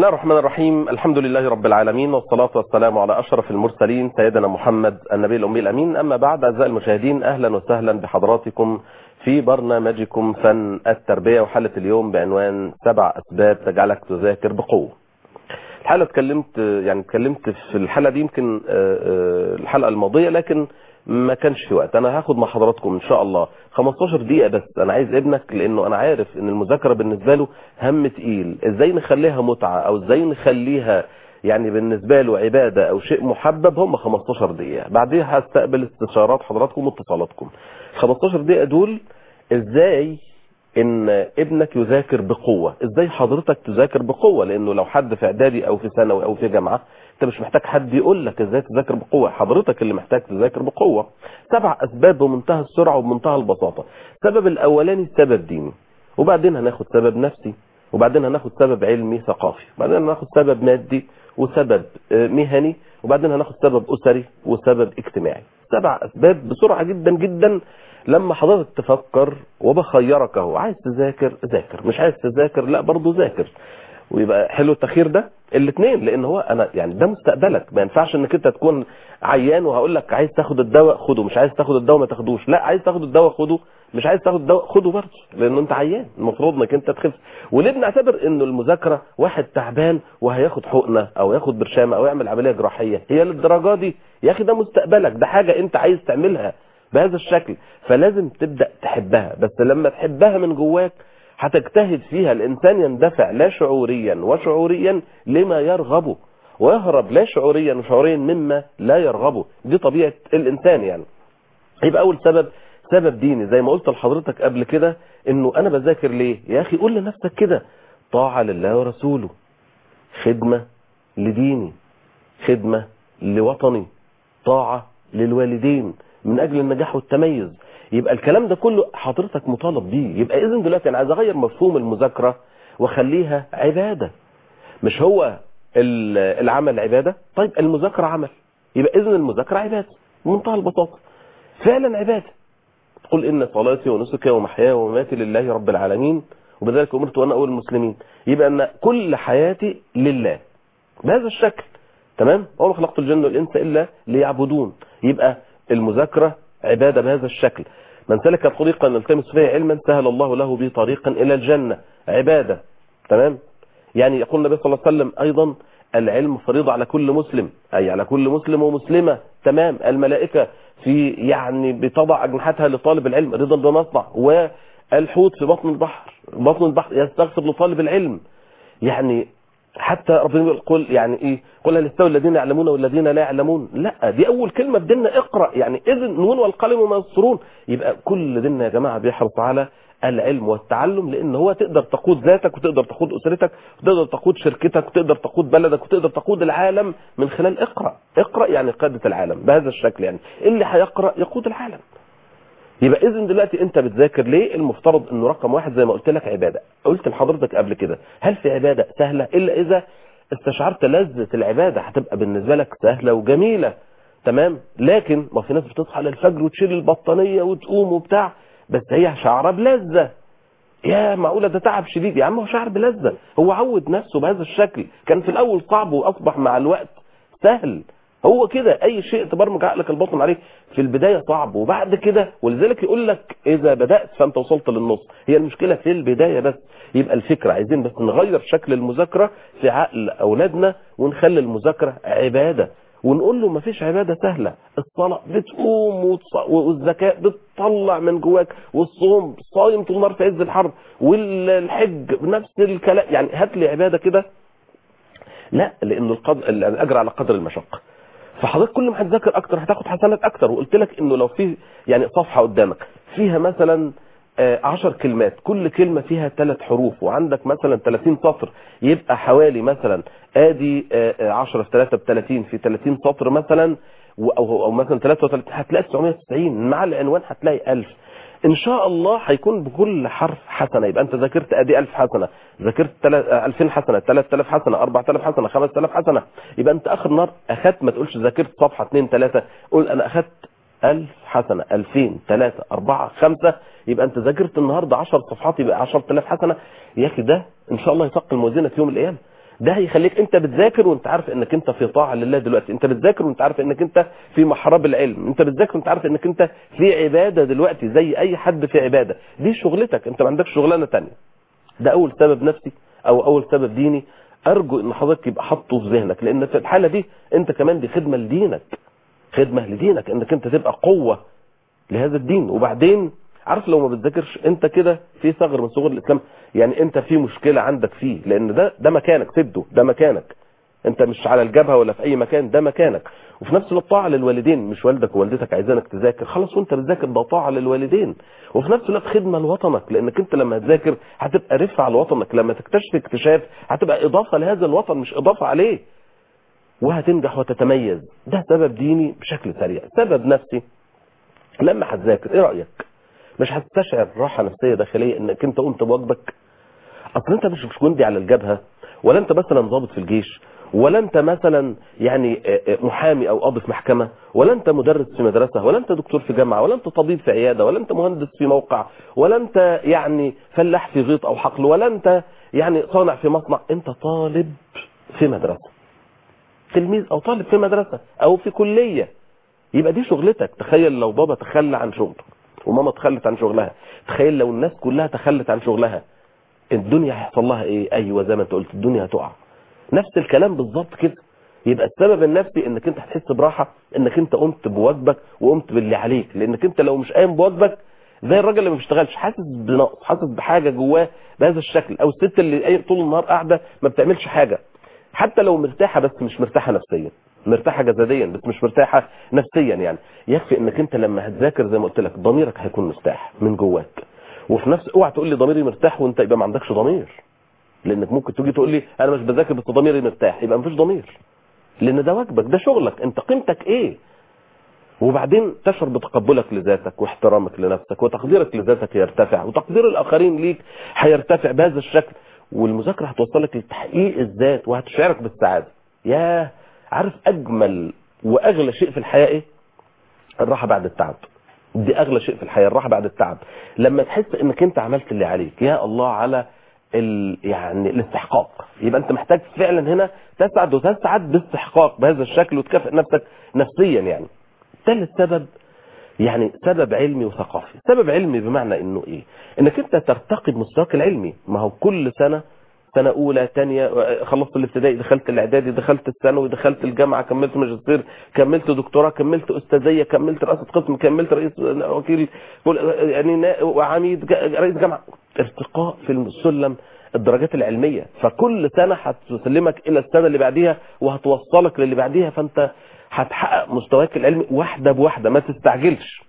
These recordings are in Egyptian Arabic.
الله الرحمن الرحيم الحمد لله رب العالمين والصلاة والسلام على أشرف المرسلين سيدنا محمد النبي الأمي الأمين أما بعد أعزائي المشاهدين أهلا وسهلا بحضراتكم في برنامجكم فن التربية وحلقة اليوم بعنوان سبع أسباب تجعلك تذاكر بقوة الحلقة اتكلمت يعني اتكلمت في الحلقة دي يمكن الحلقة الماضية لكن ما كانش في وقت انا هاخد مع حضراتكم ان شاء الله 15 دقيقة بس انا عايز ابنك لانه انا عارف ان المذاكرة بالنسبة له هم تقيل ازاي نخليها متعة او ازاي نخليها يعني بالنسبة له عبادة او شيء محبب هم 15 دقيقة بعدها هستقبل استشارات حضراتكم واتصالاتكم 15 دقيقة دول ازاي ان ابنك يذاكر بقوة ازاي حضرتك تذاكر بقوة لانه لو حد في اعدادي او في ثانوي او في جامعة انت مش محتاج حد يقول لك ازاي تذاكر بقوة حضرتك اللي محتاج تذاكر بقوة سبع اسباب بمنتهى السرعة وبمنتهى البساطة السبب الاولاني سبب ديني وبعدين هناخد سبب نفسي وبعدين هناخد سبب علمي ثقافي وبعدين هناخد سبب مادي وسبب مهني وبعدين هناخد سبب اسري وسبب اجتماعي سبع اسباب بسرعة جدا جدا لما حضرتك تفكر وبخيرك اهو عايز تذاكر ذاكر مش عايز تذاكر لا برضه ذاكر ويبقى حلو التخير ده الاثنين لان هو انا يعني ده مستقبلك ما ينفعش انك انت تكون عيان وهقول لك عايز تاخد الدواء خده مش عايز تاخد الدواء ما تاخدوش لا عايز تاخد الدواء خده مش عايز تاخد الدواء خده برضه لانه انت عيان المفروض انك انت تخف وليه بنعتبر انه المذاكره واحد تعبان وهياخد حقنه او ياخد برشامه او يعمل عمليه جراحيه هي للدرجه دي يا اخي ده مستقبلك ده حاجه انت عايز تعملها بهذا الشكل فلازم تبدا تحبها بس لما تحبها من جواك هتجتهد فيها الإنسان يندفع لا شعوريا وشعوريا لما يرغبه ويهرب لا شعوريا وشعوريا مما لا يرغبه دي طبيعة الإنسان يعني يبقى أول سبب سبب ديني زي ما قلت لحضرتك قبل كده انه انا بذاكر ليه يا اخي قول لنفسك كده طاعة لله ورسوله خدمة لديني خدمة لوطني طاعة للوالدين من اجل النجاح والتميز يبقى الكلام ده كله حضرتك مطالب بيه يبقى اذا دلوقتي انا عايز اغير مفهوم المذاكره واخليها عباده مش هو العمل عباده طيب المذاكره عمل يبقى اذا المذاكره عباده بمنتهى البساطه فعلا عباده قل ان صلاتي ونسكي ومحياي ومماتي لله رب العالمين وبذلك امرت وانا اول المسلمين يبقى ان كل حياتي لله بهذا الشكل تمام وما خلقت الجن والانس الا ليعبدون يبقى المذاكره عبادة بهذا الشكل من سلك طريقا يلتمس فيه علما سهل الله له به طريقا إلى الجنة عبادة تمام يعني يقول النبي صلى الله عليه وسلم أيضا العلم فريضة على كل مسلم أي على كل مسلم ومسلمة تمام الملائكة في يعني بتضع أجنحتها لطالب العلم رضا بمصنع والحوت في بطن البحر بطن البحر يستغفر لطالب العلم يعني حتى ربنا يقول يعني ايه قل هل يستوي الذين يعلمون والذين لا يعلمون لا دي اول كلمه في ديننا اقرا يعني اذن نون والقلم وما يسطرون يبقى كل ديننا يا جماعه بيحرص على العلم والتعلم لان هو تقدر تقود ذاتك وتقدر تقود اسرتك وتقدر تقود شركتك وتقدر تقود بلدك وتقدر تقود العالم من خلال اقرا اقرا يعني قاده العالم بهذا الشكل يعني اللي هيقرا يقود العالم يبقى اذا دلوقتي انت بتذاكر ليه المفترض انه رقم واحد زي ما قلت لك عباده قلت لحضرتك قبل كده هل في عباده سهله الا اذا استشعرت لذة العبادة هتبقى بالنسبة لك سهلة وجميلة تمام لكن ما في ناس بتصحى على الفجر وتشيل البطانية وتقوم وبتاع بس هي شعرة بلذة يا معقولة ده تعب شديد يا عم هو شعر بلذة هو عود نفسه بهذا الشكل كان في الاول صعب واصبح مع الوقت سهل هو كده اي شيء تبرمج عقلك الباطن عليه في البداية صعب وبعد كده ولذلك يقول لك اذا بدأت فانت وصلت للنص هي المشكلة في البداية بس يبقى الفكرة عايزين بس نغير شكل المذاكرة في عقل اولادنا ونخلي المذاكرة عبادة ونقول له مفيش عبادة سهلة الصلاة بتقوم والزكاة بتطلع من جواك والصوم صايم طول النهار في عز الحر والحج نفس الكلام يعني هات لي عبادة كده لا لانه القدر الاجر على قدر المشقه فحضرتك كل ما هتذاكر اكتر هتاخد حسنات اكتر وقلت لك انه لو في يعني صفحه قدامك فيها مثلا 10 كلمات كل كلمة فيها ثلاث حروف وعندك مثلا 30 سطر يبقى حوالي مثلا ادي 10 في 3 ب 30 في 30 سطر مثلا او او مثلا 33 هتلاقي 990 مع العنوان هتلاقي 1000 ان شاء الله هيكون بكل حرف حسنه يبقى انت ذاكرت ادي 1000 حسنه ذاكرت 2000 حسنه 3000 حسنه 4000 حسنه 5000 حسنه يبقى انت اخر نهار اخدت ما تقولش ذاكرت صفحه 2 3 قول انا اخدت 1000 حسنه 2000 3 4 5 يبقى انت ذاكرت النهارده 10 صفحات يبقى 10000 حسنه يا اخي ده ان شاء الله يثقل موازينك يوم القيامه ده هيخليك انت بتذاكر وانت عارف انك انت في طاعه لله دلوقتي انت بتذاكر وانت عارف انك انت في محراب العلم انت بتذاكر وانت عارف انك انت في عباده دلوقتي زي اي حد في عباده دي شغلتك انت ما عندكش شغلانه تانية ده اول سبب نفسي او اول سبب ديني ارجو ان حضرتك يبقى حاطه في ذهنك لان في الحاله دي انت كمان دي خدمه لدينك خدمه لدينك انك انت تبقى قوه لهذا الدين وبعدين عارف لو ما بتذاكرش انت كده في ثغر من ثغور الاسلام يعني انت في مشكله عندك فيه لان ده ده مكانك سده ده مكانك انت مش على الجبهه ولا في اي مكان ده مكانك وفي نفس الوقت طاعه للوالدين مش والدك ووالدتك عايزينك تذاكر خلاص وانت بتذاكر ده طاعه للوالدين وفي نفس الوقت خدمه لوطنك لانك انت لما تذاكر هتبقى رفعه لوطنك لما تكتشف اكتشاف هتبقى اضافه لهذا الوطن مش اضافه عليه وهتنجح وتتميز ده سبب ديني بشكل سريع سبب نفسي لما هتذاكر ايه رايك مش هتستشعر راحه نفسيه داخليه انك انت قمت بواجبك اصل انت مش مش جندي على الجبهه ولا انت مثلا ضابط في الجيش ولا انت مثلا يعني محامي او قاضي في محكمه ولا انت مدرس في مدرسه ولا انت دكتور في جامعه ولا انت طبيب في عياده ولا انت مهندس في موقع ولا انت يعني فلاح في غيط او حقل ولا انت يعني صانع في مصنع انت طالب في مدرسه تلميذ او طالب في مدرسه او في كليه يبقى دي شغلتك تخيل لو بابا تخلى عن شغله وماما تخلت عن شغلها تخيل لو الناس كلها تخلت عن شغلها الدنيا هيحصل لها ايه ايوه زي ما انت قلت الدنيا هتقع نفس الكلام بالظبط كده يبقى السبب النفسي انك انت هتحس براحه انك انت قمت بواجبك وقمت باللي عليك لانك انت لو مش قايم بواجبك زي الراجل اللي ما بيشتغلش حاسس بنقص حاسس بحاجه جواه بهذا الشكل او الست اللي طول النهار قاعده ما بتعملش حاجه حتى لو مرتاحه بس مش مرتاحه نفسيا مرتاحه جسديا بس مش مرتاحه نفسيا يعني يكفي انك انت لما هتذاكر زي ما قلت لك ضميرك هيكون مرتاح من جواك وفي نفس اوعى تقول لي ضميري مرتاح وانت يبقى ما عندكش ضمير لانك ممكن تيجي تقول لي انا مش بذاكر بس ضميري مرتاح يبقى مفيش ضمير لان ده واجبك ده شغلك انت قيمتك ايه وبعدين تشعر بتقبلك لذاتك واحترامك لنفسك وتقديرك لذاتك يرتفع وتقدير الاخرين ليك هيرتفع بهذا الشكل والمذاكره هتوصلك لتحقيق الذات وهتشعرك بالسعاده ياه عارف اجمل واغلى شيء في الحياه ايه الراحه بعد التعب دي اغلى شيء في الحياه الراحه بعد التعب لما تحس انك انت عملت اللي عليك يا الله على ال... يعني الاستحقاق يبقى انت محتاج فعلا هنا تسعد وتسعد باستحقاق بهذا الشكل وتكافئ نفسك نفسيا يعني ثالث سبب يعني سبب علمي وثقافي سبب علمي بمعنى انه ايه انك انت ترتقي بمستواك العلمي ما هو كل سنه سنة أولى تانية خلصت الابتدائي دخلت الإعدادي دخلت الثانوي دخلت الجامعة كملت ماجستير كملت دكتوراه كملت أستاذية كملت رئاسة قسم كملت رئيس وكيل يعني وعميد رئيس جامعة ارتقاء في السلم الدرجات العلمية فكل سنة هتسلمك إلى السنة اللي بعديها وهتوصلك للي بعديها فأنت هتحقق مستواك العلمي واحدة بواحدة ما تستعجلش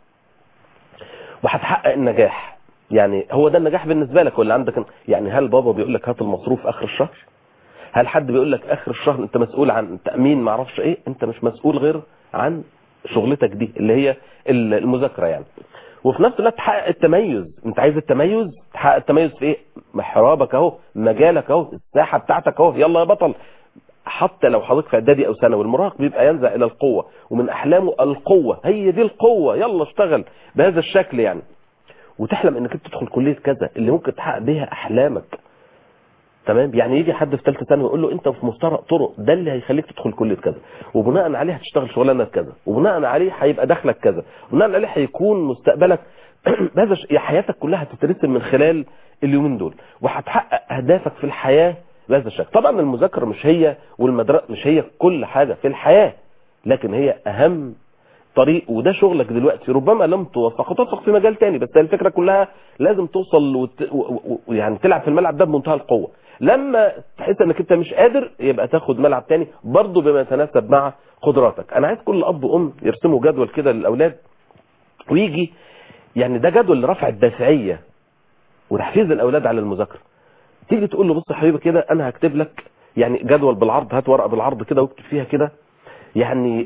وهتحقق النجاح يعني هو ده النجاح بالنسبه لك ولا عندك يعني هل بابا بيقول لك هات المصروف اخر الشهر هل حد بيقول لك اخر الشهر انت مسؤول عن تامين ما اعرفش ايه انت مش مسؤول غير عن شغلتك دي اللي هي المذاكره يعني وفي نفس الوقت تحقق التميز انت عايز التميز تحقق التميز في ايه محرابك اهو مجالك اهو الساحه بتاعتك اهو يلا يا بطل حتى لو حضرتك في اعدادي او ثانوي المراهق بيبقى ينزع الى القوه ومن احلامه القوه هي دي القوه يلا اشتغل بهذا الشكل يعني وتحلم انك انت تدخل كليه كذا اللي ممكن تحقق بيها احلامك تمام يعني يجي حد في ثالثه ثانوي يقول له انت في مفترق طرق ده اللي هيخليك تدخل كليه كذا وبناء عليه هتشتغل شغلانه كذا وبناء عليه هيبقى دخلك كذا وبناء عليه هيكون مستقبلك هذا حياتك كلها هتترسم من خلال اليومين دول وهتحقق اهدافك في الحياه بهذا الشكل طبعا المذاكره مش هي والمدرسه مش هي كل حاجه في الحياه لكن هي اهم طريق وده شغلك دلوقتي ربما لم توفق وتوفق في مجال تاني بس الفكره كلها لازم توصل وت... ويعني تلعب في الملعب ده بمنتهى القوه لما تحس انك انت مش قادر يبقى تاخد ملعب تاني برضه بما يتناسب مع قدراتك انا عايز كل اب وام يرسموا جدول كده للاولاد ويجي يعني ده جدول لرفع الدافعيه وتحفيز الاولاد على المذاكره تيجي تقول له بص يا حبيبي كده انا هكتب لك يعني جدول بالعرض هات ورقه بالعرض كده واكتب فيها كده يعني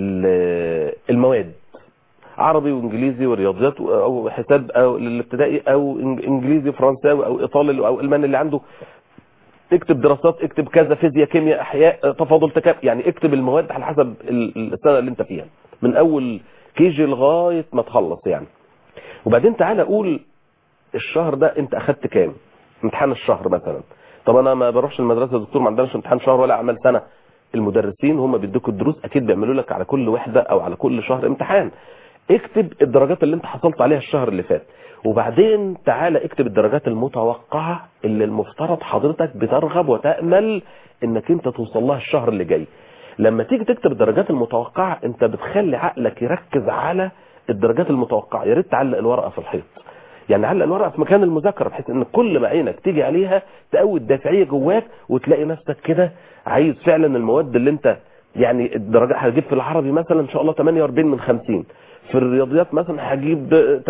المواد عربي وانجليزي ورياضيات او حساب او للابتدائي او انجليزي فرنساوي او ايطالي او الماني اللي عنده اكتب دراسات اكتب كذا فيزياء كيمياء احياء تفاضل تكامل يعني اكتب المواد على حسب السنه اللي انت فيها من اول كيجي لغايه ما تخلص يعني وبعدين تعالى قول الشهر ده انت اخدت كام امتحان الشهر مثلا طب انا ما بروحش المدرسه يا دكتور ما عندناش امتحان شهر ولا اعمال سنه المدرسين هم بيدوك الدروس اكيد بيعملوا لك على كل وحده او على كل شهر امتحان اكتب الدرجات اللي انت حصلت عليها الشهر اللي فات وبعدين تعالى اكتب الدرجات المتوقعه اللي المفترض حضرتك بترغب وتامل انك انت توصل لها الشهر اللي جاي لما تيجي تكتب الدرجات المتوقعه انت بتخلي عقلك يركز على الدرجات المتوقعه يا ريت تعلق الورقه في الحيط يعني علق الورقه في مكان المذاكره بحيث ان كل ما عينك تيجي عليها تقوي الدافعيه جواك وتلاقي نفسك كده عايز فعلا المواد اللي انت يعني الدرجات هجيب في العربي مثلا ان شاء الله 48 من 50 في الرياضيات مثلا هجيب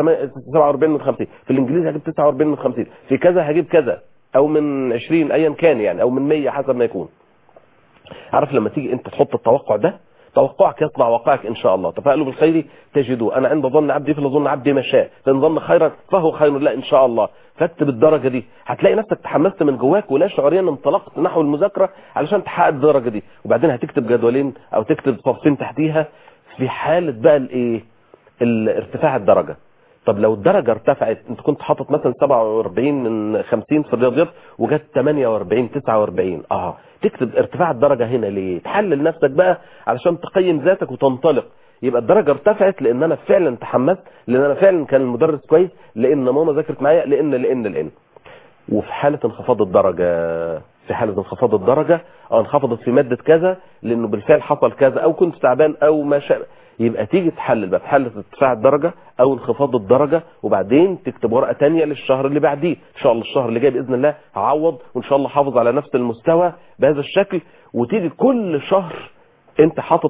47 من 50 في الانجليزي هجيب 49 من 50 في كذا هجيب كذا او من 20 ايا كان يعني او من 100 حسب ما يكون عارف لما تيجي انت تحط التوقع ده توقعك يطلع واقعك ان شاء الله تفاءلوا بالخير تجدوه انا عند ظن عبدي فلظن عبدي ما شاء فان ظن خيرا فهو خير لا ان شاء الله فاكتب الدرجه دي هتلاقي نفسك تحمست من جواك ولا شعوريا انطلقت نحو المذاكره علشان تحقق الدرجه دي وبعدين هتكتب جدولين او تكتب صفين تحتيها في حاله بقى الايه ارتفاع الدرجه طب لو الدرجه ارتفعت انت كنت حاطط مثلا 47 من 50 في الرياضيات وجت 48 49 اه تكتب ارتفاع الدرجه هنا ليه تحلل نفسك بقى علشان تقيم ذاتك وتنطلق يبقى الدرجه ارتفعت لان انا فعلا تحمست لان انا فعلا كان المدرس كويس لان ماما ذاكرت معايا لان لان لان وفي حاله انخفاض الدرجه في حاله انخفاض الدرجه او انخفضت في ماده كذا لانه بالفعل حصل كذا او كنت تعبان او ما شاء يبقى تيجي تحلل بقى في حاله ارتفاع الدرجه او انخفاض الدرجه وبعدين تكتب ورقه ثانيه للشهر اللي بعديه ان شاء الله الشهر اللي جاي باذن الله هعوض وان شاء الله حافظ على نفس المستوى بهذا الشكل وتيجي كل شهر انت حاطط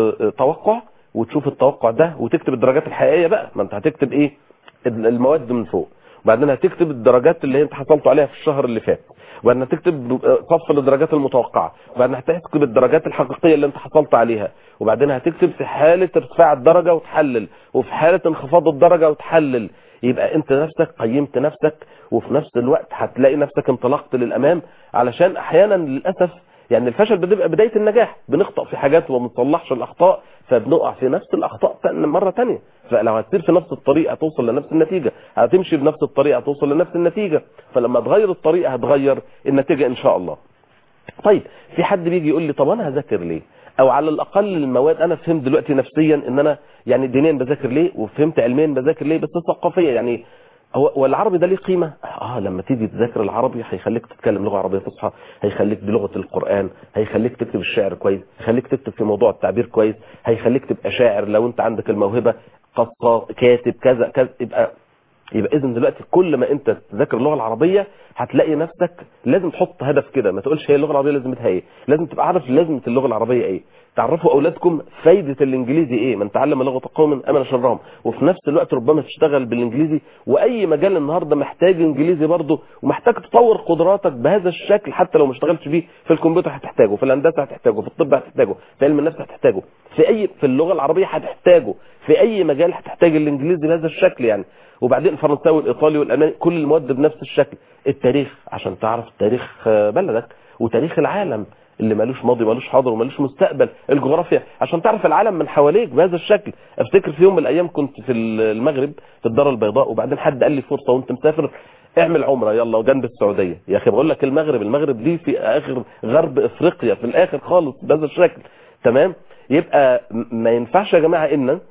توقع وتشوف التوقع ده وتكتب الدرجات الحقيقيه بقى ما انت هتكتب ايه المواد من فوق وبعدين هتكتب الدرجات اللي انت حصلت عليها في الشهر اللي فات وبعدين هتكتب صف للدرجات المتوقعه وبعدين هتكتب الدرجات الحقيقيه اللي انت حصلت عليها وبعدين هتكتب في حاله ارتفاع الدرجه وتحلل وفي حاله انخفاض الدرجه وتحلل يبقى انت نفسك قيمت نفسك وفي نفس الوقت هتلاقي نفسك انطلقت للامام علشان احيانا للاسف يعني الفشل بتبقى بدايه النجاح بنخطأ في حاجات وما بنصلحش الاخطاء فبنقع في نفس الاخطاء مره ثانيه فلو هتسير في نفس الطريقه هتوصل لنفس النتيجه هتمشي بنفس الطريقه هتوصل لنفس النتيجه فلما تغير الطريقه هتغير النتيجه ان شاء الله طيب في حد بيجي يقول لي طب انا هذاكر ليه او على الاقل المواد انا فهمت دلوقتي نفسيا ان انا يعني دينيا بذاكر ليه وفهمت علميا بذاكر ليه بس ثقافيا يعني هو والعربي ده ليه قيمه اه لما تيجي تذاكر العربي هيخليك تتكلم لغه عربيه فصحى هيخليك بلغه القران هيخليك تكتب الشعر كويس هيخليك تكتب في موضوع التعبير كويس هيخليك تبقى شاعر لو انت عندك الموهبه قصه كاتب كذا كذا يبقى يبقى اذا دلوقتي كل ما انت تذاكر اللغه العربيه هتلاقي نفسك لازم تحط هدف كده ما تقولش هي اللغه العربيه لازمتها ايه لازم تبقى عارف لازمه اللغه العربيه ايه تعرفوا اولادكم فايده الانجليزي ايه من تعلم لغه قوم امن شرهم وفي نفس الوقت ربما تشتغل بالانجليزي واي مجال النهارده محتاج انجليزي برضه ومحتاج تطور قدراتك بهذا الشكل حتى لو ما اشتغلتش بيه في الكمبيوتر هتحتاجه في الهندسه هتحتاجه في الطب هتحتاجه في علم النفس هتحتاجه في اي في اللغه العربيه هتحتاجه في اي مجال هتحتاج الانجليزي بهذا الشكل يعني وبعدين الفرنساوي والايطالي والالماني كل المواد بنفس الشكل التاريخ عشان تعرف تاريخ بلدك وتاريخ العالم اللي مالوش ماضي مالوش حاضر ومالوش مستقبل الجغرافيا عشان تعرف العالم من حواليك بهذا الشكل افتكر في يوم من الايام كنت في المغرب في الدار البيضاء وبعدين حد قال لي فرصه وانت مسافر اعمل عمره يلا وجنب السعوديه يا اخي بقول لك المغرب المغرب دي في اخر غرب افريقيا في الاخر خالص بهذا الشكل تمام يبقى ما ينفعش يا جماعه ان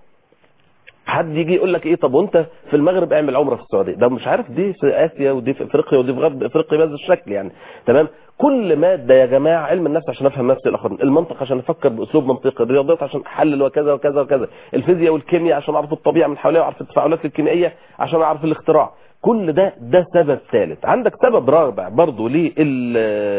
حد يجي يقول لك ايه طب وانت في المغرب اعمل عمره في السعوديه ده مش عارف دي في اسيا ودي في افريقيا ودي في غرب افريقيا بهذا الشكل يعني تمام كل ماده يا جماعه علم النفس عشان افهم نفسي الاخرين المنطق عشان افكر باسلوب منطقي الرياضيات عشان احلل وكذا وكذا وكذا الفيزياء والكيمياء عشان اعرف الطبيعه من حواليا واعرف التفاعلات الكيميائيه عشان اعرف الاختراع كل ده ده سبب ثالث عندك سبب رابع برضه ليه ال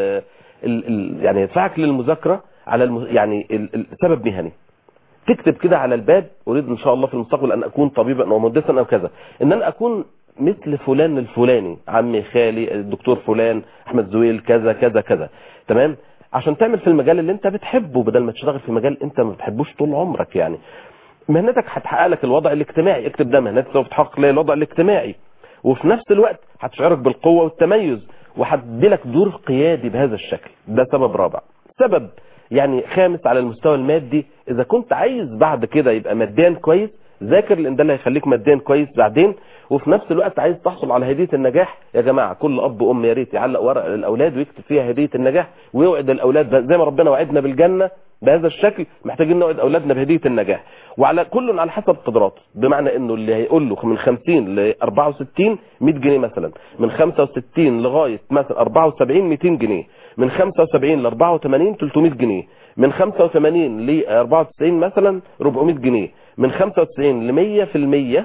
ال يعني يدفعك للمذاكره على الم... يعني ال... سبب مهني تكتب كده على الباب اريد ان شاء الله في المستقبل ان اكون طبيبا او مهندسا او كذا ان انا اكون مثل فلان الفلاني عمي خالي الدكتور فلان احمد زويل كذا كذا كذا تمام عشان تعمل في المجال اللي انت بتحبه بدل ما تشتغل في مجال انت ما بتحبوش طول عمرك يعني مهنتك هتحقق لك الوضع الاجتماعي اكتب ده مهنتك سوف تحقق لي الوضع الاجتماعي وفي نفس الوقت هتشعرك بالقوه والتميز وهتدي لك دور قيادي بهذا الشكل ده سبب رابع سبب يعني خامس على المستوى المادي اذا كنت عايز بعد كده يبقى ماديا كويس ذاكر لان ده اللي هيخليك ماديا كويس بعدين وفي نفس الوقت عايز تحصل على هديه النجاح يا جماعه كل اب وام يا ريت يعلق ورق للاولاد ويكتب فيها هديه النجاح ويوعد الاولاد ب- زي ما ربنا وعدنا بالجنه بهذا الشكل محتاجين نوعد اولادنا بهديه النجاح وعلى كل على حسب قدراته بمعنى انه اللي هيقول له من 50 ل 64 100 جنيه مثلا من 65 لغايه مثلا 74 200 جنيه من 75 ل 84 300 جنيه من 85 ل 94 مثلا 400 جنيه من 95 ل 100%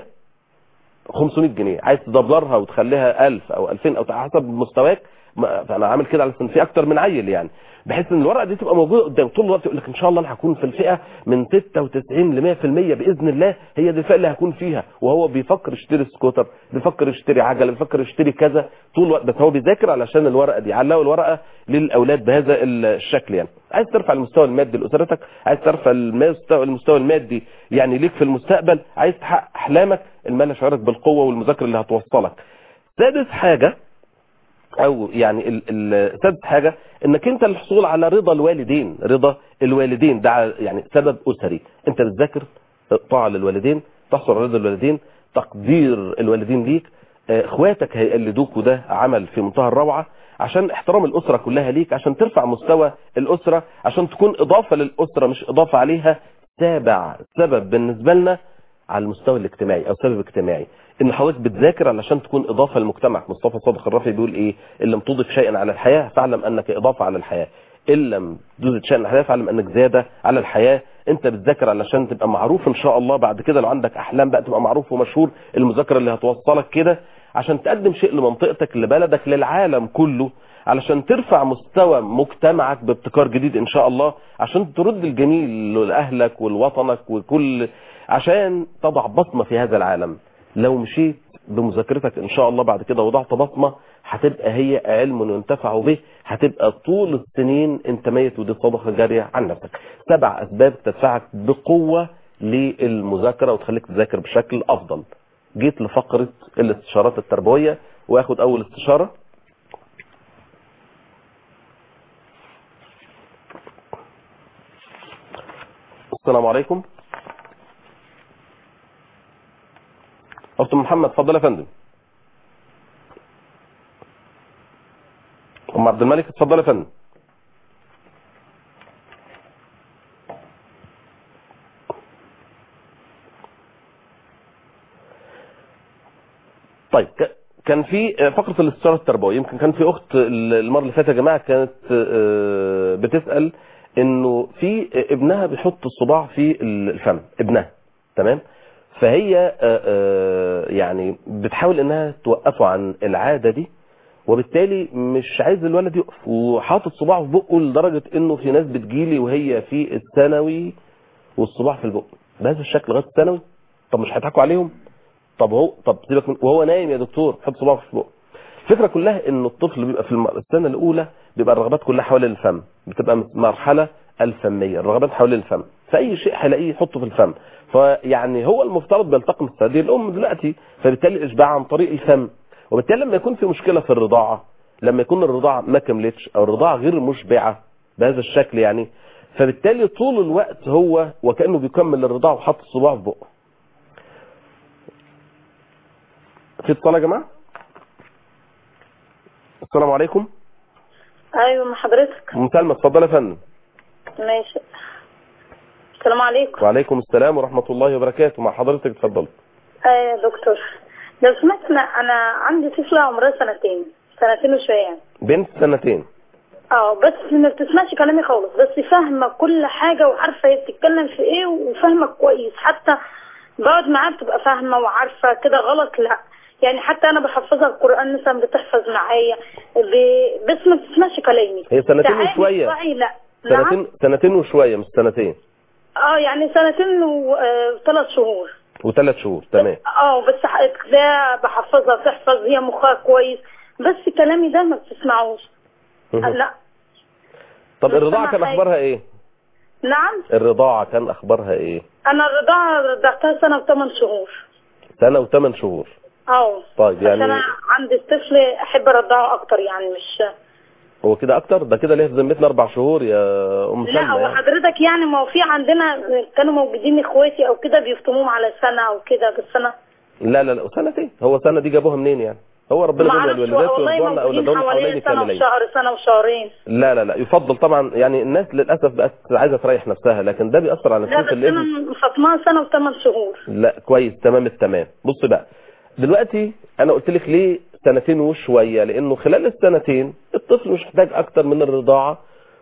500 جنيه عايز تدبلرها وتخليها 1000 او 2000 او حسب مستواك ما- فانا عامل كده على ان في اكتر من عيل يعني بحيث ان الورقه دي تبقى موجوده قدام طول الوقت يقول لك ان شاء الله انا هكون في الفئه من 96 ل 100% باذن الله هي دي الفئه اللي هكون فيها وهو بيفكر يشتري سكوتر بيفكر يشتري عجله بيفكر يشتري كذا طول الوقت بس هو بيذاكر علشان الورقه دي علقوا الورقه للاولاد بهذا الشكل يعني عايز ترفع المستوى المادي لاسرتك عايز ترفع المستوى المستوى المادي يعني ليك في المستقبل عايز تحقق احلامك المال يشعرك بالقوه والمذاكره اللي هتوصلك سادس حاجه او يعني ال- ال- سادس حاجه انك انت الحصول على رضا الوالدين رضا الوالدين ده ع- يعني سبب اسري انت بتذاكر طاعه للوالدين تحصل على رضا الوالدين تقدير الوالدين ليك آه، اخواتك هيقلدوك وده عمل في منتهى الروعه عشان احترام الاسره كلها ليك عشان ترفع مستوى الاسره عشان تكون اضافه للاسره مش اضافه عليها سابع سبب بالنسبه لنا على المستوى الاجتماعي او سبب اجتماعي ان حضرتك بتذاكر علشان تكون اضافه لمجتمعك مصطفى صادق الرافعي بيقول ايه ان لم تضف شيئا على الحياه فاعلم انك اضافه على الحياه ان لم تزد شيئا على الحياه فاعلم انك زياده على الحياه انت بتذاكر علشان تبقى معروف ان شاء الله بعد كده لو عندك احلام بقى تبقى معروف ومشهور المذاكره اللي هتوصلك كده عشان تقدم شيء لمنطقتك لبلدك للعالم كله علشان ترفع مستوى مجتمعك بابتكار جديد ان شاء الله عشان ترد الجميل لاهلك ولوطنك وكل عشان تضع بصمه في هذا العالم لو مشيت بمذاكرتك ان شاء الله بعد كده وضعت بصمه هتبقى هي علم ينتفع به هتبقى طول السنين انت ميت ودي صدقه جاريه عن نفسك سبع اسباب تدفعك بقوه للمذاكره وتخليك تذاكر بشكل افضل جيت لفقره الاستشارات التربويه واخد اول استشاره السلام عليكم اخت محمد اتفضل يا فندم ام عبد الملك اتفضل يا فندم طيب ك- كان في فقره الاستشاره التربويه يمكن كان في اخت المره اللي فاتت يا جماعه كانت آه، بتسال انه في ابنها بيحط الصباع في الفم ابنها تمام فهي آه، آه، يعني بتحاول انها توقفه عن العاده دي وبالتالي مش عايز الولد يقف وحاطط صباعه في بقه لدرجه انه في ناس بتجيلي وهي في الثانوي والصباع في البق بهذا الشكل لغايه الثانوي طب مش هيضحكوا عليهم طب هو طب سيبك من وهو نايم يا دكتور حط صباعه في بقه الفكره كلها ان الطفل بيبقى في الم- السنه الاولى بيبقى الرغبات كلها حوالين الفم بتبقى مرحله الفميه الرغبات حوالين الفم فاي شيء هيلاقيه يحطه في الفم فيعني هو المفترض بيلتقم الثدي الام دلوقتي فبالتالي الاشباع عن طريق الفم وبالتالي لما يكون في مشكله في الرضاعه لما يكون الرضاعه ما كملتش او الرضاعه غير مشبعه بهذا الشكل يعني فبالتالي طول الوقت هو وكانه بيكمل الرضاعه وحط صباعه في بقه في اتصال يا جماعه السلام عليكم ايوه مع حضرتك ام سلمى اتفضل يا فندم ماشي السلام عليكم وعليكم السلام ورحمه الله وبركاته مع حضرتك اتفضل ايوه يا دكتور لو سمحت انا انا عندي طفله عمرها سنتين سنتين وشويه يعني بنت سنتين اه بس ما بتسمعش كلامي خالص بس فاهمه كل حاجه وعارفه هي بتتكلم في ايه وفاهمه كويس حتى بقعد معاها بتبقى فاهمه وعارفه كده غلط لا يعني حتى انا بحفظها القران مثلا بتحفظ معايا ب- بس ما بتسمعش كلامي هي سنتين تعالي وشويه اسمعي، لا نعم سنتين سنتين وشويه مش سنتين اه يعني سنتين وثلاث شهور وثلاث شهور تمام اه بس ح- ده بحفظها تحفظ هي مخها كويس بس كلامي ده ما بتسمعوش مهم. لا طب مش الرضاعه سامعة كان حاجة. اخبارها ايه نعم الرضاعه كان اخبارها ايه انا الرضاعة رضعتها سنة وثمان شهور سنه وثمان شهور اه طيب عشان يعني انا عندي الطفل احب ارضعه اكتر يعني مش هو كده اكتر ده كده ليه في ذمتنا اربع شهور يا ام لا سلمى هو يعني. حضرتك يعني ما هو في عندنا كانوا موجودين اخواتي او كده بيفطموهم على سنة او كده بس انا لا لا لا سنتين هو سنه دي جابوها منين يعني هو ربنا بيقول معرفش الولادات والله يرضعن موجودين اولادهن حوالين حوالين سنة كاملين وشهر سنة وشهرين لا لا لا يفضل طبعا يعني الناس للاسف بقت عايزه تريح نفسها لكن ده بيأثر على لا نفسيه بس الابن انا فاطمه سنة وثمان شهور لا كويس تمام التمام بص بقى دلوقتي انا قلت لك ليه سنتين وشويه لانه خلال السنتين الطفل مش محتاج اكتر من الرضاعه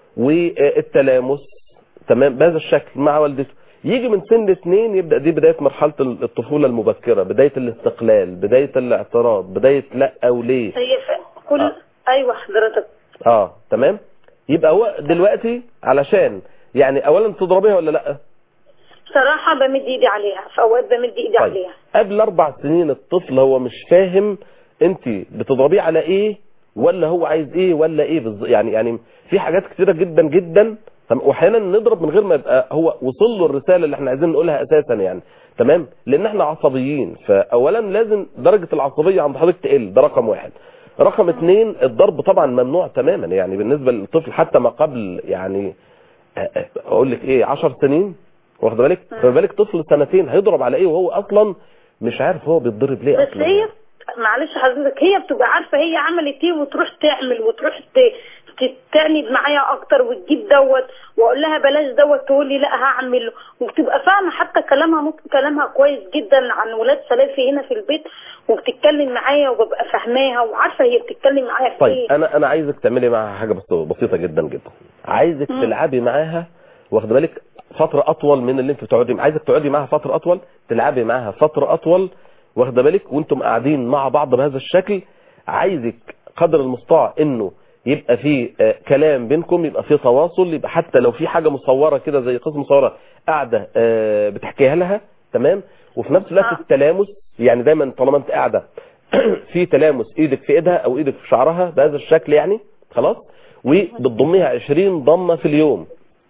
والتلامس تمام بهذا الشكل مع والدته يجي من سن اثنين يبدا دي بدايه مرحله الطفوله المبكره بدايه الاستقلال بدايه الاعتراض بدايه لا او ليه هي ف... كل آه. ايوه حضرتك اه تمام يبقى هو دلوقتي علشان يعني اولا تضربيها ولا لا صراحة بمد ايدي عليها في اوقات بمد ايدي طيب عليها قبل اربع سنين الطفل هو مش فاهم انت بتضربيه على ايه ولا هو عايز ايه ولا ايه بالظبط يعني يعني في حاجات كتيره جدا جدا تم- واحيانا نضرب من غير ما يبقى هو وصل له الرساله اللي احنا عايزين نقولها اساسا يعني تمام لان احنا عصبيين فاولا لازم درجه العصبيه عند حضرتك تقل ده رقم واحد رقم اثنين الضرب طبعا ممنوع تماما يعني بالنسبه للطفل حتى ما قبل يعني أ- أ- اقول لك ايه 10 سنين واخد بالك فما بالك طفل سنتين هيضرب على ايه وهو اصلا مش عارف هو بيتضرب ليه بس اصلا هي معلش حضرتك هي بتبقى عارفة هي عملت ايه وتروح تعمل وتروح ت- تتعند معايا اكتر وتجيب دوت واقول لها بلاش دوت تقول لي لا هعمل وبتبقى فاهمة حتى كلامها ممكن كلامها كويس جدا عن ولاد سلافي هنا في البيت وبتتكلم معايا وببقى فاهماها وعارفة هي بتتكلم معايا في طيب ايه انا انا عايزك تعملي معاها حاجه بس بسيطه جدا جدا عايزك مم. تلعبي معاها واخد بالك فتره اطول من اللي انت بتقعدي عايزك تقعدي معاها فتره اطول تلعبي معاها فتره اطول واخد بالك وانتم قاعدين مع بعض بهذا الشكل عايزك قدر المستطاع انه يبقى في آه، كلام بينكم يبقى في تواصل يبقى حتى لو في حاجه مصوره كده زي قصه مصوره قاعده آه، بتحكيها لها تمام وفي نفس الوقت آه. التلامس يعني دايما طالما انت قاعده في تلامس ايدك في ايدها او ايدك في شعرها بهذا الشكل يعني خلاص وبتضميها 20 ضمه في اليوم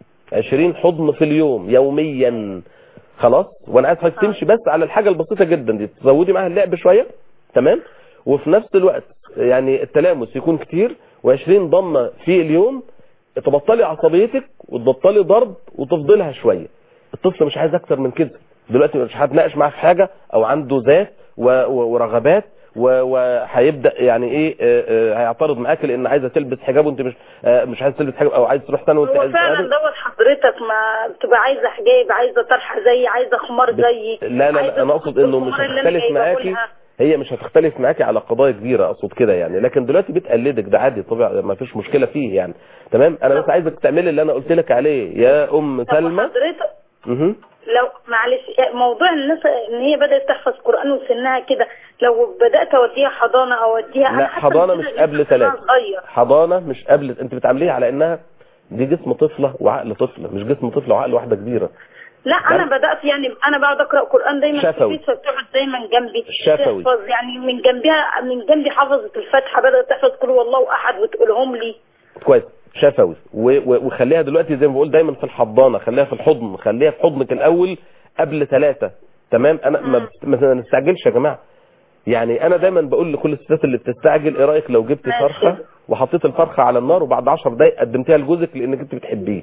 20 حضن في اليوم يوميا خلاص وانا عايز حضرتك تمشي بس على الحاجه البسيطه جدا دي تزودي معاها اللعب شويه تمام وفي نفس الوقت يعني التلامس يكون كتير و20 ضمه في اليوم تبطلي عصبيتك وتبطلي ضرب وتفضلها شويه الطفل مش عايز اكتر من كده دلوقتي مش هتناقش معاه في حاجه او عنده ذات و- و- ورغبات و- وهيبدا يعني ايه آه، آه، هيعترض معاك لان عايزه تلبس حجاب وانت مش آه، مش عايز تلبس حجاب او عايز تروح ثانوي وانت هو عايز فعلا تقابل. دوت حضرتك ما بتبقى عايزة حجاب عايزة طرحة زي عايزة خمار بت- زي لا لا عايزة لا انا اقصد انه مش الخمار اللي أنا هتختلف جايبه معاكي لها. هي مش هتختلف معاكي على قضايا كبيره اقصد كده يعني لكن دلوقتي بتقلدك ده عادي طبيعي ما فيش مشكله فيه يعني تمام انا بس عايزك تعملي اللي انا قلت لك عليه يا ام طب سلمى حضرتك مهم. لو معلش موضوع الناس ان هي بدات تحفظ قران وسنها كده لو بدات اوديها حضانه او اوديها لا حاسة حضانه إن مش كده قبل لسه ثلاثة سنها صغير حضانه مش قبل انت بتعامليها على انها دي جسم طفله وعقل طفله مش جسم طفله وعقل واحده كبيره لا انا بدات يعني انا بقعد اقرا قران دايما في شفوي. البيت فبتقعد دايما جنبي شفوي. تحفظ يعني من جنبها من جنبي حفظت الفاتحه بدات تحفظ قل هو الله احد وتقولهم لي كويس شفوي و- و- وخليها دلوقتي زي ما بقول دايما في الحضانه خليها في الحضن خليها في حضنك الاول قبل ثلاثة تمام انا ما, مم. بت- ما نستعجلش يا جماعه يعني انا دايما بقول لكل الستات اللي بتستعجل ايه رايك لو جبت ماشي. فرخه وحطيت الفرخه على النار وبعد 10 دقايق قدمتيها لجوزك لانك انت بتحبيه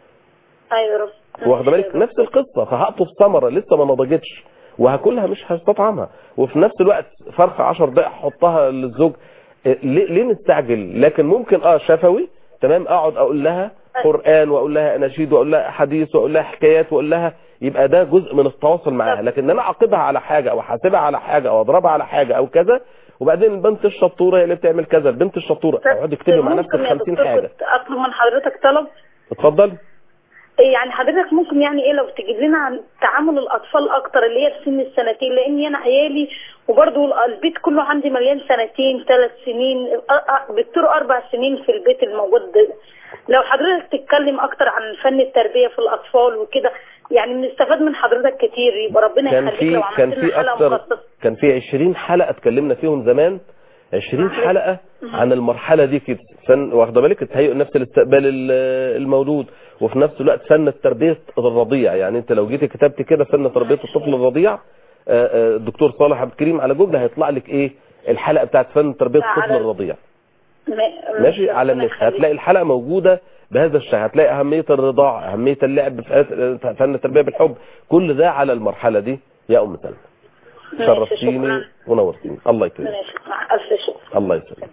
ايوه رب واخد بالك نفس القصه فهقطف ثمره لسه ما نضجتش وهاكلها مش هستطعمها وفي نفس الوقت فرخه 10 دقائق احطها للزوج إيه، ليه ليه نستعجل لكن ممكن اه شفوي تمام اقعد اقول لها قران واقول لها اناشيد واقول لها احاديث واقول لها حكايات واقول لها يبقى ده جزء من التواصل معاها لكن انا اعاقبها على حاجه او احاسبها على حاجه او اضربها على حاجه او كذا وبعدين البنت الشطوره هي اللي بتعمل كذا البنت الشطوره اقعدي اكتبي مع نفسك ممكن يا 50 دكتور حاجه كنت اطلب من حضرتك طلب اتفضل إيه يعني حضرتك ممكن يعني ايه لو تجيب لنا عن تعامل الاطفال اكتر اللي هي في سن السنتين لان انا عيالي وبرضه البيت كله عندي مليان سنتين ثلاث سنين أ- أ- بالطول اربع سنين في البيت الموجود ده. لو حضرتك تتكلم اكتر عن فن التربيه في الاطفال وكده يعني بنستفاد من حضرتك كتير يبقى ربنا كان يخليك في لو كان عملت لنا في حلقه اكتر مخصصه كان في 20 حلقه اتكلمنا فيهم زمان 20 حلقه عن المرحله دي كده فن واخده بالك تهيئ نفس الاستقبال ال- المولود وفي نفس الوقت فن التربيه الرضيع يعني انت لو جيتي كتبت كده فن تربيه الطفل الرضيع آه، آه، الدكتور صالح عبد الكريم على جوجل هيطلع لك ايه الحلقه بتاعت فن تربيه على- الطفل الرضيع ما- ماشي على ربنا النت يخليك. هتلاقي الحلقه موجوده بهذا الشكل هتلاقي اهميه الرضاعه اهميه اللعب في فن التربيه بالحب كل ده على المرحله دي يا ام سلمى ماشي، شرفتيني شكراً. ونورتيني الله يكرمك ماشي مع الف شكر الله يسلمك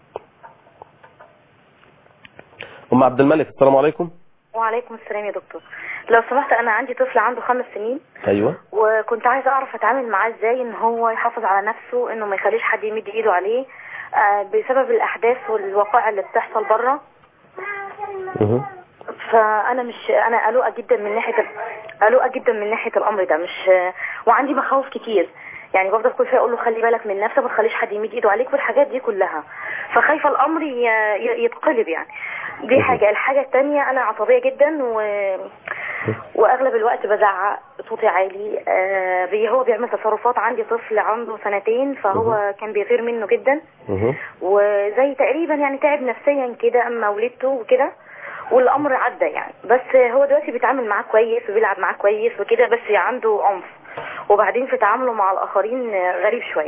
ام عبد الملك السلام عليكم وعليكم السلام يا دكتور لو سمحت انا عندي طفل عنده خمس سنين ايوه وكنت عايزه اعرف اتعامل معاه ازاي ان هو يحافظ على نفسه انه ما يخليش حد يمد ايده عليه آه، بسبب الاحداث والوقائع اللي بتحصل بره مه. فانا مش انا قلقه جدا من ناحيه ال- قلقه جدا من ناحيه الامر ده مش وعندي مخاوف كتير يعني بفضل كل شويه اقول له خلي بالك من نفسك ما تخليش حد يمد ايده عليك والحاجات دي كلها فخايفه الامر ي- ي- يتقلب يعني دي حاجه الحاجه الثانيه انا عصبيه جدا و... واغلب الوقت بزعق صوتي عالي آه بي- هو بيعمل تصرفات عندي طفل عنده سنتين فهو كان بيغير منه جدا مه. وزي تقريبا يعني تعب نفسيا كده اما ولدته وكده والامر عدى يعني بس هو دلوقتي بيتعامل معاه كويس وبيلعب معاه كويس وكده بس عنده عنف وبعدين في تعامله مع الاخرين غريب شويه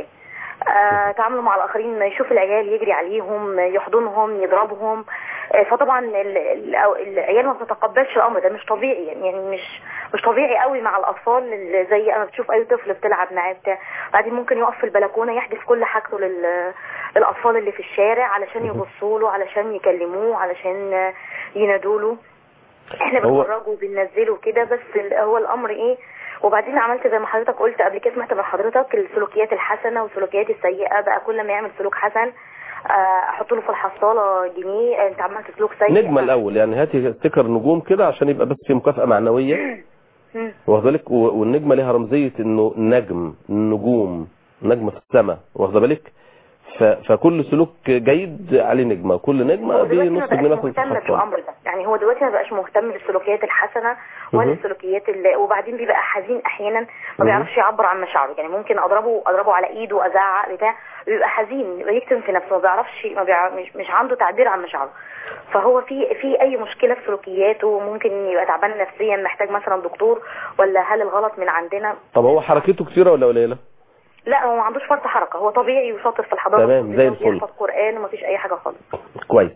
آه تعامله مع الاخرين يشوف العيال يجري عليهم يحضنهم يضربهم آه فطبعا ال- ال- العيال ما بتتقبلش الامر ده مش طبيعي يعني يعني مش مش طبيعي قوي مع الاطفال اللي زي اما بتشوف اي طفل بتلعب معاه بتاع بعدين ممكن يقف في البلكونه يحدف كل حاجته لل للاطفال اللي في الشارع علشان يبصوا له علشان يكلموه علشان ينادوا له احنا هو- بنخرجه وبننزله كده بس ال- هو الامر ايه وبعدين عملت زي ما حضرتك قلت قبل كده سمعت من حضرتك السلوكيات الحسنه والسلوكيات السيئه بقى كل ما يعمل سلوك حسن آه، احط له في الحصاله جنيه انت عملت سلوك سيء نجمه الاول يعني هاتي ستيكر نجوم كده عشان يبقى بس في مكافاه معنويه مم. واخد بالك و- والنجمه ليها رمزيه انه نجم نجوم نجمه في السماء واخد بالك ف- فكل سلوك جيد عليه نجمه كل نجمه هو دلوقتي ما بنص جنيه بقاش مثلا في مهتم الحصان بالامر ده يعني هو دلوقتي ما بقاش مهتم بالسلوكيات الحسنه ولا مهم. السلوكيات اللي وبعدين بيبقى حزين احيانا ما مهم. بيعرفش يعبر عن مشاعره يعني ممكن اضربه اضربه على ايده ازعق بتاع بيبقى حزين بيبقى يكتم في نفسه ما بيعرفش ما بيعرف مش, مش عنده تعبير عن مشاعره فهو في في اي مشكله في سلوكياته ممكن يبقى تعبان نفسيا محتاج مثلا دكتور ولا هل الغلط من عندنا طب هو حركته كتيره ولا قليله لا هو ما عندوش فرط حركه هو طبيعي وشاطر في الحضانه تمام، زي الفل. بيحفظ قران ومفيش اي حاجه خالص كويس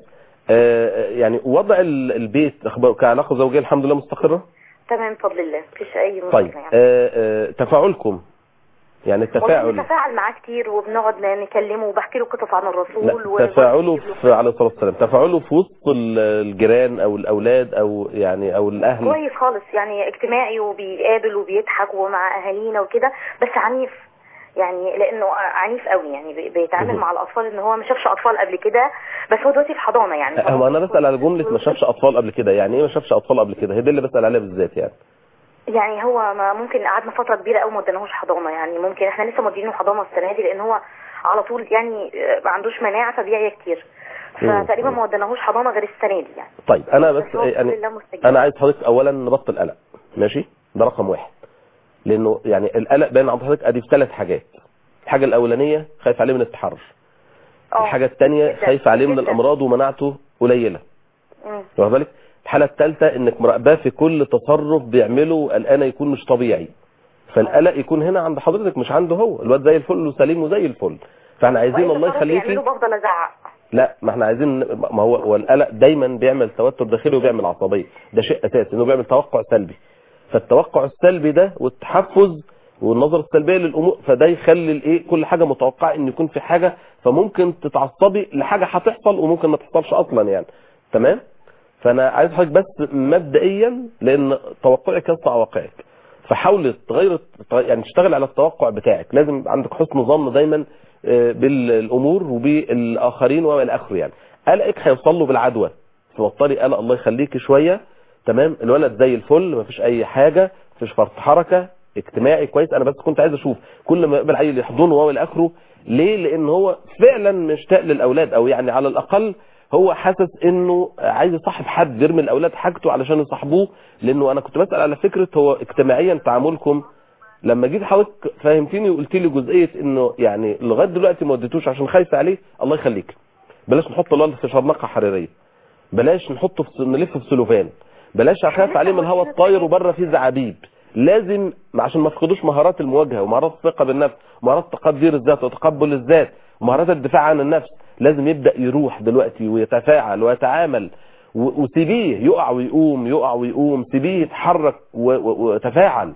آه، يعني وضع ال- البيت أخبار- كعلاقه زوجيه الحمد لله مستقره تمام بفضل الله مفيش اي مشكله طيب يعني آه، آه، تفاعلكم يعني والله التفاعل بنتفاعل معاه كتير وبنقعد نكلمه وبحكي له قصص عن الرسول لا و- تفاعله وبجيب له في عليه الصلاه والسلام تفاعله في وسط ال- الجيران او الاولاد او يعني او الاهل كويس خالص يعني اجتماعي وبيقابل وبيضحك ومع اهالينا وكده بس عنيف يعني لانه عنيف قوي يعني بي- بيتعامل مهم. مع الاطفال ان هو ما شافش اطفال قبل كده بس هو دلوقتي في حضانه يعني هو انا بسال على جمله ما شافش اطفال قبل كده يعني ايه ما شافش اطفال قبل كده هي دي اللي بسال عليها بالذات يعني يعني هو ما ممكن قعدنا فتره كبيره قوي ما وديناهوش حضانه يعني ممكن احنا لسه مودينه حضانه السنه دي لان هو على طول يعني آه، ما عندوش مناعه فبيعيا كتير مم. فتقريبا ما وديناهوش حضانه غير السنه دي يعني طيب انا بس بس هو يعني بفضل الله مستجيب. انا عايز حضرتك اولا نبطل قلق ماشي ده رقم واحد لانه يعني القلق باين عند حضرتك ادي في ثلاث حاجات الحاجه الاولانيه خايف عليه من التحرش اه الحاجه الثانيه جداً، خايف عليه من جداً. الامراض ومناعته قليله مم. واخد بالك الحاله الثالثه انك مراقباه في كل تصرف بيعمله قلقانه يكون مش طبيعي فالقلق يكون هنا عند حضرتك مش عنده هو الواد زي الفل وسليم وزي الفل فاحنا عايزين وأي الله تصرف يخليكي يعمله بفضل ازعق لا ما احنا عايزين ما هو هو القلق دايما بيعمل توتر داخلي وبيعمل عصبيه ده شيء اساسي انه بيعمل توقع سلبي فالتوقع السلبي ده والتحفز والنظره السلبيه للامور فده يخلي الايه كل حاجه متوقعه ان يكون في حاجه فممكن تتعصبي لحاجه هتحصل وممكن ما تحصلش اصلا يعني تمام فانا عايز حضرتك بس مبدئيا لان توقعك يصنع واقعك فحاول تغير يعني تشتغل على التوقع بتاعك لازم يبقى عندك حسن ظن دايما آه، بالامور وبالاخرين والى اخره يعني قلقك هيوصل له بالعدوى توطري قلق الله يخليكي شويه تمام الولد زي الفل مفيش اي حاجه مفيش فرط حركه اجتماعي كويس انا بس كنت عايز اشوف كل ما يقابل عيل يحضنه والى اخره ليه لان هو فعلا مشتاق للاولاد او يعني على الاقل هو حاسس انه عايز يصاحب حد يرمي الاولاد حاجته علشان يصاحبوه لانه انا كنت بسال على فكره هو اجتماعيا تعاملكم لما جيت حضرتك فهمتني وقلت لي جزئيه انه يعني لغايه دلوقتي ما وديتوش عشان خايفه عليه الله يخليك بلاش نحط الولد في شرنقه حريريه بلاش نحطه في نلف في سلوفان بلاش اخاف عليه من الهواء الطاير وبره فيه زعابيب لازم عشان ما تفقدوش مهارات المواجهه ومهارات الثقه بالنفس ومهارات تقدير الذات وتقبل الذات ومهارات الدفاع عن النفس لازم يبدا يروح دلوقتي ويتفاعل ويتعامل و- وسيبيه يقع ويقوم يقع ويقوم سيبيه يتحرك و- و- ويتفاعل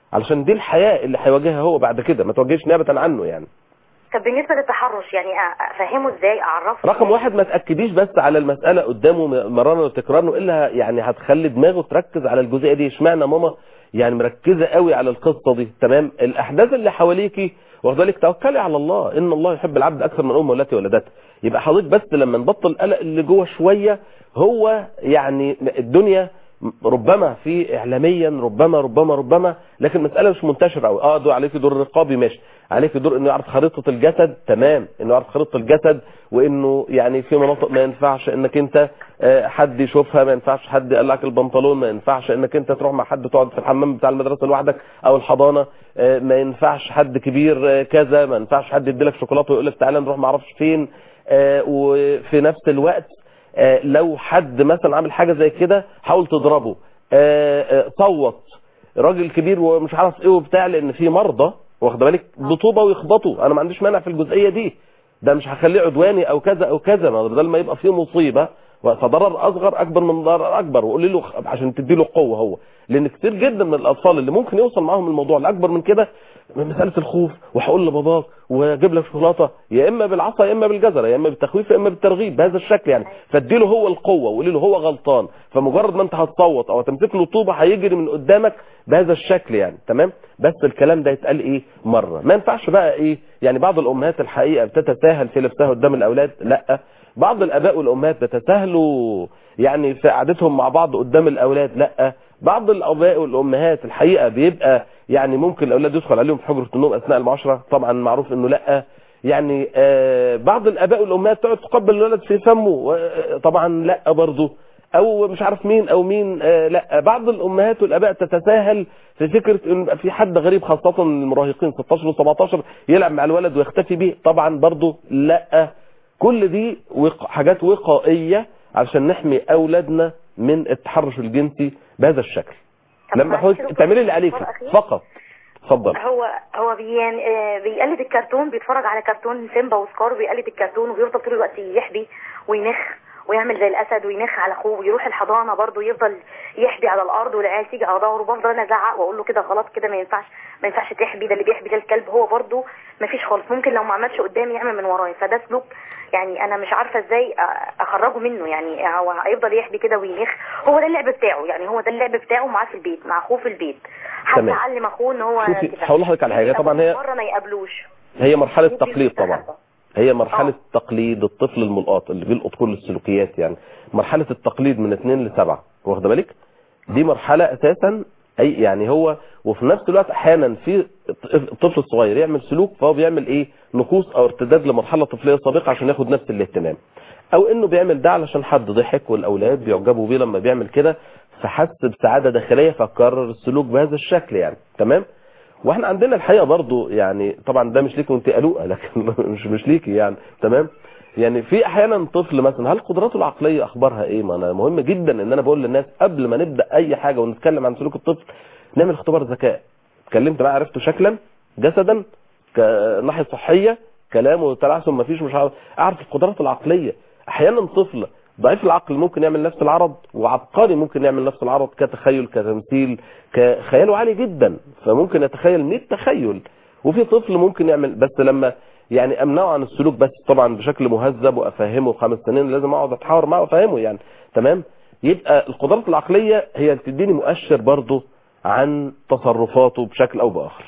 علشان دي الحياه اللي هيواجهها هو بعد كده ما تواجهش نيابه عنه يعني طب بالنسبه للتحرش يعني أ- افهمه ازاي اعرفه رقم واحد ما تاكديش بس على المساله قدامه مرارا وتكرارا الا يعني هتخلي دماغه تركز على الجزئيه دي اشمعنى ماما يعني مركزه قوي على القصه دي تمام الاحداث اللي حواليكي واخد بالك توكلي على الله ان الله يحب العبد اكثر من امه التي ولدته يبقى حضرتك بس لما نبطل القلق اللي جوه شويه هو يعني الدنيا ربما في اعلاميا ربما ربما ربما لكن المساله مش منتشره قوي اه دور عليك دور الرقابي ماشي عليك دور انه يعرف خريطه الجسد تمام انه يعرف خريطه الجسد وانه يعني في مناطق ما ينفعش انك انت آه، حد يشوفها ما ينفعش حد يقلعك البنطلون ما ينفعش انك انت تروح مع حد تقعد في الحمام بتاع المدرسه لوحدك او الحضانه آه، ما ينفعش حد كبير آه، كذا ما ينفعش حد يديلك شوكولاته ويقول لك تعالى نروح ما اعرفش فين آه، وفي نفس الوقت آه، لو حد مثلا عامل حاجه زي كده حاول تضربه آه، آه، صوت راجل كبير ومش عارف ايه وبتاع لان في مرضى واخد بالك بطوبه ويخبطوا انا ما عنديش مانع في الجزئيه دي ده مش هخليه عدواني او كذا او كذا ما بدل ما يبقى فيه مصيبه فضرر اصغر اكبر من ضرر اكبر وقولي له عشان تدي له قوه هو لان كتير جدا من الاطفال اللي ممكن يوصل معاهم الموضوع لاكبر من كده من مساله الخوف وهقول لباباك واجيب لك شوكولاته يا اما بالعصا يا اما بالجزره يا اما بالتخويف يا اما بالترغيب بهذا الشكل يعني فاديله هو القوه وقولي له هو غلطان فمجرد ما انت هتصوت او تمسك له طوبه هيجري من قدامك بهذا الشكل يعني تمام بس الكلام ده يتقال ايه مره ما ينفعش بقى ايه يعني بعض الامهات الحقيقه بتتساهل في لبسها قدام الاولاد لا بعض الاباء والامهات بيتساهلوا يعني في قعدتهم مع بعض قدام الاولاد لا بعض الاباء والامهات الحقيقه بيبقى يعني ممكن الاولاد يدخل عليهم في حجره النوم اثناء المعاشره طبعا معروف انه لا يعني آه بعض الاباء والامهات تقعد تقبل الولد في فمه آه، طبعا لا برضه او مش عارف مين او مين آه لا بعض الامهات والاباء تتساهل في فكره ان يبقى في حد غريب خاصه المراهقين 16 و17 يلعب مع الولد ويختفي بيه طبعا برضه لا كل دي وق... حاجات وقائيه علشان نحمي اولادنا من التحرش الجنسي بهذا الشكل طب لما معلش حضرتك دكتور، تعملي اللي عليك سؤال أخير. فقط اتفضل هو هو بيان آه، بيقلد الكرتون بيتفرج على كرتون سيمبا وسكار بيقلد الكرتون وبيفضل طول الوقت يحبي وينخ ويعمل زي الاسد وينخ على اخوه ويروح الحضانه برضه يفضل يحبي على الارض والعيال تيجي على ظهره بفضل انا ازعق واقول له كده غلط كده ما ينفعش ما ينفعش تحبي ده اللي بيحبي ده الكلب هو برضه ما فيش خالص ممكن لو ما عملش قدامي يعمل من ورايا فده سلوك يعني انا مش عارفه ازاي أ- اخرجه منه يعني هو هيفضل يحبي كده وينخ هو ده اللعب بتاعه يعني هو ده اللعب بتاعه معاه في البيت مع اخوه في البيت حتى تمام. علم اخوه ان هو شوفي، كده. هقول لحضرتك على حاجة. طبعا هي- مره ما يقابلوش هي مرحلة ممكن تقليد طبعا يستخبى. هي مرحلة آه. تقليد الطفل الملقاط اللي بيلقط كل السلوكيات يعني مرحلة التقليد من اثنين لسبعة واخد بالك دي مرحلة اساسا اي يعني هو وفي نفس الوقت احيانا في الطفل الصغير يعمل سلوك فهو بيعمل ايه نقوص او ارتداد لمرحلة طفلية سابقة عشان ياخد نفس الاهتمام او انه بيعمل ده علشان حد ضحك والاولاد بيعجبوا بيه لما بيعمل كده فحس بسعادة داخلية فكرر السلوك بهذا الشكل يعني تمام واحنا عندنا الحقيقه برضو يعني طبعا ده مش ليكي وانت قلوقه لكن مش مش ليكي يعني تمام يعني في احيانا طفل مثلا هل قدراته العقليه اخبارها ايه ما انا مهم جدا ان انا بقول للناس قبل ما نبدا اي حاجه ونتكلم عن سلوك الطفل نعمل اختبار ذكاء اتكلمت معاه عرفته شكلا جسدا كناحيه صحيه كلامه وتلعثم مفيش مش عارف اعرف القدرات العقليه احيانا طفل ضعيف العقل ممكن يعمل نفس العرض وعبقري ممكن يعمل نفس العرض كتخيل كتمثيل كخياله عالي جدا فممكن يتخيل 100 تخيل وفي طفل ممكن يعمل بس لما يعني امنعه عن السلوك بس طبعا بشكل مهذب وافهمه خمس سنين لازم اقعد اتحاور معه وافهمه يعني تمام يبقى القدرات العقليه هي اللي تديني مؤشر برضه عن تصرفاته بشكل او باخر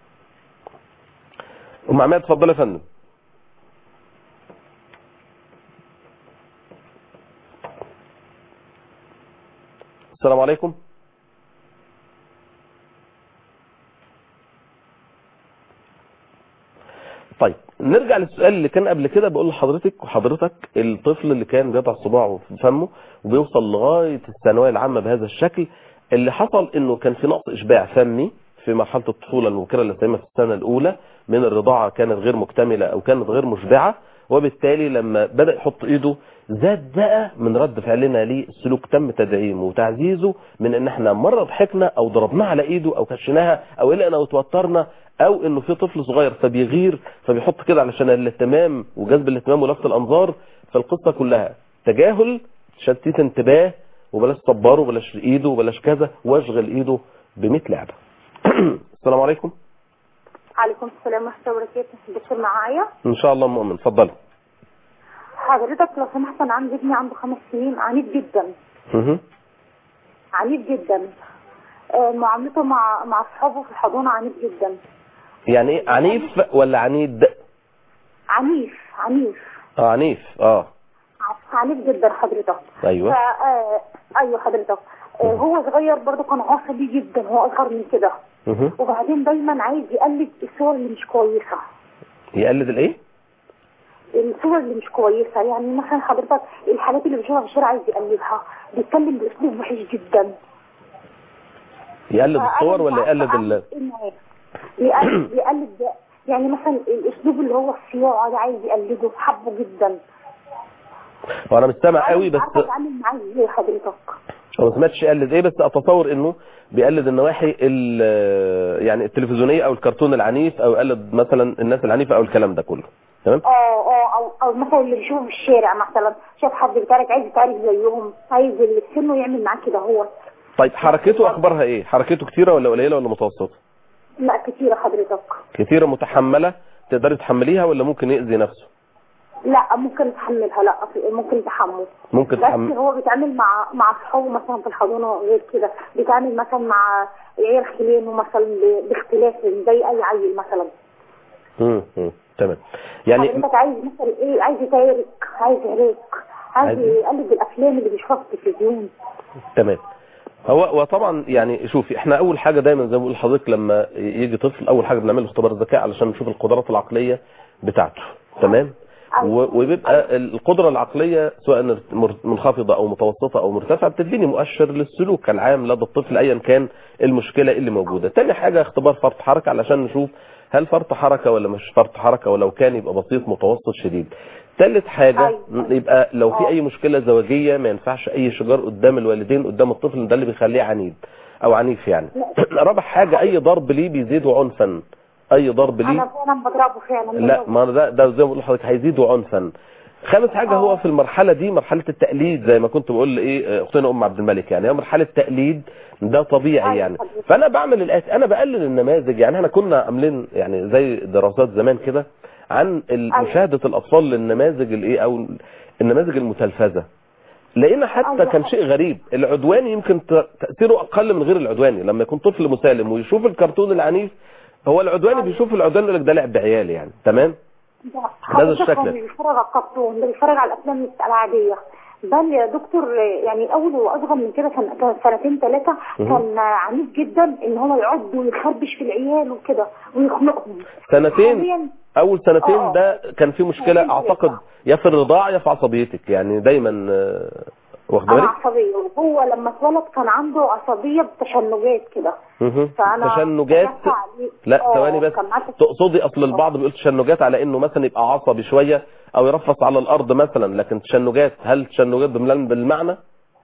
ام عماد اتفضل يا فندم السلام عليكم طيب نرجع للسؤال اللي كان قبل كده بقول لحضرتك وحضرتك الطفل اللي كان بيضع صباعه في فمه وبيوصل لغايه الثانويه العامه بهذا الشكل اللي حصل انه كان في نقص اشباع فمي في مرحله الطفوله المبكره اللي سميها في السنه الاولى من الرضاعه كانت غير مكتمله او كانت غير مشبعه وبالتالي لما بدا يحط ايده زاد بقى من رد فعلنا ليه السلوك تم تدعيمه وتعزيزه من ان احنا مره ضحكنا او ضربناه على ايده او كشناها او قلقنا وتوترنا او انه في طفل صغير فبيغير فبيحط كده علشان الاهتمام وجذب الاهتمام ولفت الانظار فالقصه كلها تجاهل شتيت انتباه وبلاش صبره وبلاش ايده وبلاش كذا واشغل ايده ب 100 لعبه السلام عليكم عليكم السلام ورحمة الله وبركاته الدكتور معايا ان شاء الله مؤمن اتفضلي حضرتك لو سمحت انا عندي ابني عنده خمس سنين عنيف جدا مهم. عنيف جدا آه، معاملته مع مع اصحابه في الحضانة عنيف جدا يعني ايه عنيف ولا عنيد عنيف عنيف اه عنيف اه عنيف جدا حضرتك ايوه فا آه، ايوه حضرتك آه، هو صغير برضه كان عصبي جدا هو اصغر من كده مهم. وبعدين دايما عايز يقلد الصور اللي مش كويسة يقلد الايه الصور اللي مش كويسة يعني مثلا حضرتك الحالات اللي بيشوفها في الشارع عايز يقلدها بيتكلم باسلوب وحش جدا يقلد فأنا الصور مش ولا عارفة يقلد ال... أعمل إيه معاه. يقلد يقلد ده. يعني مثلا الاسلوب اللي هو الصياعة ده عايز يقلده حبه جدا هو انا مش سامع قوي أنا مش بس عارفة اتعامل معاه ازاي حضرتك هو ما سمعتش يقلد ايه بس اتصور انه بيقلد النواحي ال- يعني التلفزيونيه او الكرتون العنيف او يقلد مثلا الناس العنيفه او الكلام ده كله تمام اه اه او او مثلا اللي بيشوفه في الشارع مثلا شاف حد بيتعارك عايز يتعارك زيهم عايز اللي في سنه يعمل معاه كده هو طيب حركته اخبارها ايه حركته كتيره ولا قليله ولا متوسطه لا كتيرة حضرتك كتيره متحمله تقدري تحمليها ولا ممكن يأذي نفسه لا ممكن تحملها لا ممكن تحمل ممكن بس تحمل هو بيتعامل مع مع اصحابه مثلا في الحضانه غير كده بيتعامل مثلا مع عيال خلانه مثلا ب- باختلاف زي اي عيل مثلا مم. مم. تمام يعني حضرتك عايز مثلا ايه عايز يتارك عايز يعرك عايز عايز- يقلد الافلام اللي بيشوفها في التلفزيون تمام هو وطبعا يعني شوفي احنا اول حاجه دايما زي ما بقول لحضرتك لما يجي طفل اول حاجه بنعمل له اختبار الذكاء علشان نشوف القدرات العقليه بتاعته تمام و- وبيبقى القدره العقليه سواء مر- منخفضه او متوسطه او مرتفعه بتديني مؤشر للسلوك العام لدى الطفل ايا كان المشكله اللي موجوده تاني حاجه اختبار فرط حركه علشان نشوف هل فرط حركه ولا مش فرط حركه ولو كان يبقى بسيط متوسط شديد ثالث حاجه أيوة. يبقى لو في آه. اي مشكله زواجيه ما ينفعش اي شجار قدام الوالدين قدام الطفل ده اللي بيخليه عنيد او عنيف يعني رابع حاجه اي ضرب ليه بيزيد عنفا اي ضرب ليه انا فعلا بضربه فعلا لا ما أنا ده ده زي ما بقول لحضرتك هيزيدوا عنفا خامس حاجه آه. هو في المرحله دي مرحله التقليد زي ما كنت بقول ايه اختنا ام عبد الملك يعني هي مرحله تقليد ده طبيعي أيوة يعني حضرتك. فانا بعمل الاتي انا بقلل النماذج يعني احنا كنا عاملين يعني زي دراسات زمان كده عن ال- أيوة. مشاهده الاطفال للنماذج الايه او النماذج المتلفزه لقينا حتى أيوة. كان شيء غريب العدواني يمكن ت- تاثيره اقل من غير العدواني لما يكون طفل مسالم ويشوف الكرتون العنيف هو العدواني بيشوف العدواني يقول لك ده لعب عيال يعني تمام ده حضرتك الشكل. هو مش بيتفرج على الكرتون ده بيتفرج على الافلام العاديه بل يا دكتور يعني اول واصغر من كده كان كان سنتين ثلاثه كان عنيف جدا ان هو يقعد ويخربش في العيال وكده ويخنقهم سنتين حاليا اول سنتين آه. ده كان في مشكله سنتين اعتقد ثلاثة. يا في الرضاعه يا في عصبيتك يعني دايما آه، واخد انا بالك عصبيه وهو لما اتولد كان عنده عصبيه بتشنجات كده مهم. فانا تشنجات كشفت عليه. لا آه، ثواني بس كان معاه تشنجات. تقصدي اصل البعض بيقول تشنجات على انه مثلا يبقى عصبي شويه او يرفص على الارض مثلا لكن تشنجات هل تشنجات بالمل- بالمعنى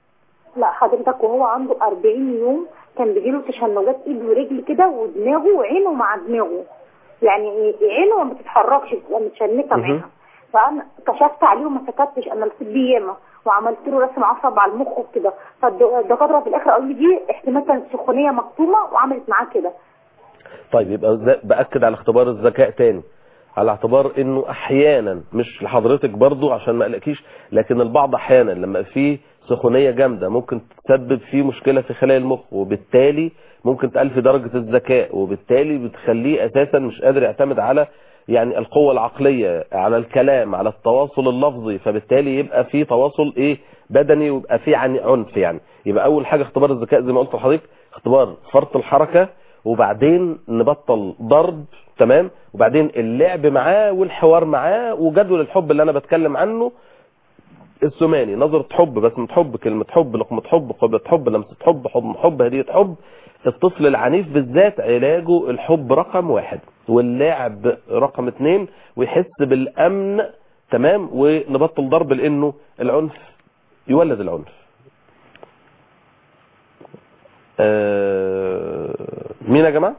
لا حضرتك وهو عنده 40 يوم كان بيجيله تشنجات ايد ورجل كده ودماغه وعينه مع دماغه يعني عينه ما بتتحركش بتبقى متشنكه مهم. معاها فانا كشفت عليه وما سكتش انا لقيت بيه ياما وعملت له رسم عصب على المخ وكده فالدكاتره في الاخر قالوا لي دي احتمال كانت سخونيه مكتومه وعملت معاه كده طيب يبقى ز- باكد على اختبار الذكاء تاني على اعتبار انه احيانا مش لحضرتك برضو عشان ما اقلقكيش لكن البعض احيانا لما في سخونيه جامده ممكن تسبب في مشكله في خلايا المخ وبالتالي ممكن تقل في درجه الذكاء وبالتالي بتخليه اساسا مش قادر يعتمد على يعني القوه العقليه على الكلام على التواصل اللفظي فبالتالي يبقى في تواصل ايه بدني ويبقى في عن عنف يعني يبقى اول حاجه اختبار الذكاء زي ما قلت لحضرتك اختبار فرط الحركه وبعدين نبطل ضرب تمام وبعدين اللعب معاه والحوار معاه وجدول الحب اللي انا بتكلم عنه الثماني نظرة حب بس حب كلمة حب لقمة حب قبلة حب لمسة حب حب حب هدية حب الطفل العنيف بالذات علاجه الحب رقم واحد واللعب رقم اتنين ويحس بالامن تمام ونبطل ضرب لانه العنف يولد العنف آه مين يا جماعة